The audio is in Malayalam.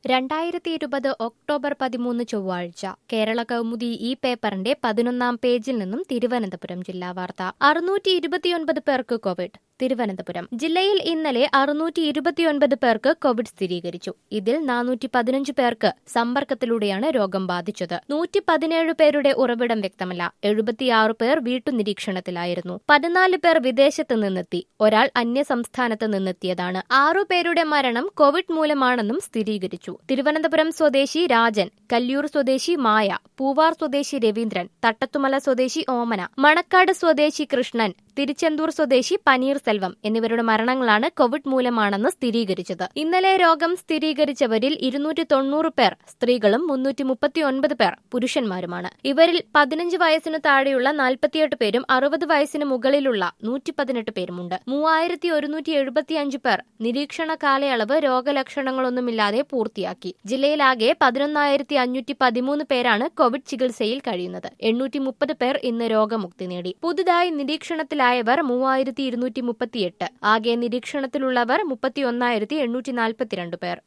രണ്ടായിരത്തി ഇരുപത് ഒക്ടോബർ പതിമൂന്ന് ചൊവ്വാഴ്ച കേരള കൗമുദി ഈ പേപ്പറിന്റെ പതിനൊന്നാം പേജിൽ നിന്നും തിരുവനന്തപുരം ജില്ലാ വാർത്ത അറുന്നൂറ്റി ഇരുപത്തിയൊൻപത് പേർക്ക് കോവിഡ് തിരുവനന്തപുരം ജില്ലയിൽ ഇന്നലെ അറുന്നൂറ്റി ഇരുപത്തിയൊൻപത് പേർക്ക് കോവിഡ് സ്ഥിരീകരിച്ചു ഇതിൽ നാനൂറ്റി പതിനഞ്ച് പേർക്ക് സമ്പർക്കത്തിലൂടെയാണ് രോഗം ബാധിച്ചത് നൂറ്റി പതിനേഴ് പേരുടെ ഉറവിടം വ്യക്തമല്ല എഴുപത്തിയാറ് പേർ വീട്ടുനിരീക്ഷണത്തിലായിരുന്നു പതിനാല് പേർ വിദേശത്ത് നിന്നെത്തി ഒരാൾ അന്യ സംസ്ഥാനത്ത് നിന്നെത്തിയതാണ് ആറു പേരുടെ മരണം കോവിഡ് മൂലമാണെന്നും സ്ഥിരീകരിച്ചു തിരുവനന്തപുരം സ്വദേശി രാജൻ കല്യൂർ സ്വദേശി മായ പൂവാർ സ്വദേശി രവീന്ദ്രൻ തട്ടത്തുമല സ്വദേശി ഓമന മണക്കാട് സ്വദേശി കൃഷ്ണൻ തിരുച്ചെന്തൂർ സ്വദേശി പനീർ സെൽവം എന്നിവരുടെ മരണങ്ങളാണ് കോവിഡ് മൂലമാണെന്ന് സ്ഥിരീകരിച്ചത് ഇന്നലെ രോഗം സ്ഥിരീകരിച്ചവരിൽ ഇരുന്നൂറ്റി തൊണ്ണൂറ് പേർ സ്ത്രീകളും മുന്നൂറ്റി മുപ്പത്തിയൊൻപത് പേർ പുരുഷന്മാരുമാണ് ഇവരിൽ പതിനഞ്ച് വയസ്സിന് താഴെയുള്ള നാൽപ്പത്തിയെട്ട് പേരും അറുപത് വയസ്സിന് മുകളിലുള്ള നൂറ്റി പതിനെട്ട് പേരുമുണ്ട് മൂവായിരത്തി ഒരുന്നൂറ്റി എഴുപത്തിയഞ്ച് പേർ നിരീക്ഷണ കാലയളവ് രോഗലക്ഷണങ്ങളൊന്നുമില്ലാതെ പൂർത്തിയാക്കി ജില്ലയിലാകെ പതിനൊന്നായിരത്തി അഞ്ഞൂറ്റി പതിമൂന്ന് പേരാണ് കോവിഡ് ചികിത്സയിൽ കഴിയുന്നത് എണ്ണൂറ്റി മുപ്പത് പേർ ഇന്ന് രോഗമുക്തി നേടി പുതുതായി നിരീക്ഷണത്തിലായവർ മൂവായിരത്തി ഇരുന്നൂറ്റി മുപ്പത്തിയെട്ട് ആകെ നിരീക്ഷണത്തിലുള്ളവർ മുപ്പത്തിയൊന്നായിരത്തി എണ്ണൂറ്റി നാൽപ്പത്തിരണ്ട് പേർ